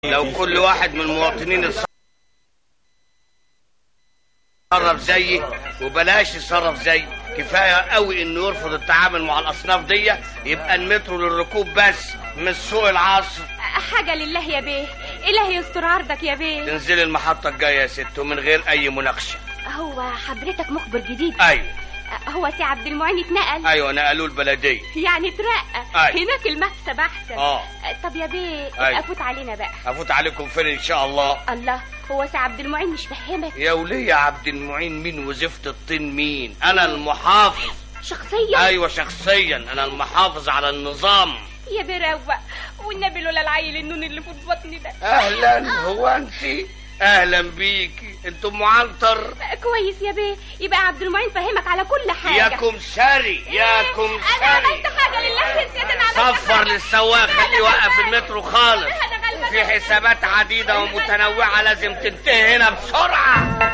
لو كل واحد من المواطنين اتصرف زيي وبلاش يتصرف زي كفايه قوي انه يرفض التعامل مع الاصناف دي يبقى المترو للركوب بس مش سوق العصر حاجة لله يا بيه إلهي يستر عرضك يا بيه تنزلي المحطه الجايه يا ست ومن غير اي مناقشه هو حضرتك مخبر جديد ايوه هو سي عبد المعين اتنقل ايوه نقلوه البلديه يعني اترقى أيوة. هناك المكسب أحسن اه طب يا بيه أيوة. أفوت علينا بقى افوت عليكم فين ان شاء الله الله هو سي عبد المعين مش فهمك يا وليه يا عبد المعين مين وزفت الطين مين انا المحافظ شخصيا ايوه شخصيا انا المحافظ على النظام يا بيه روق والنبي لولا العيل النون اللي في بطني ده اهلا هو انت اهلا بيكي انت ام عنتر كويس يا بيه يبقى عبد المعين فهمك على كل حاجة ياكم سري ياكم أنا عملت سري حاجة لله يا سيادة أنا عملت صفر حاجة. للسواق خليه يوقف المترو خالص أنا غلبانة. في حسابات عديدة ومتنوعة لازم تنتهي هنا بسرعة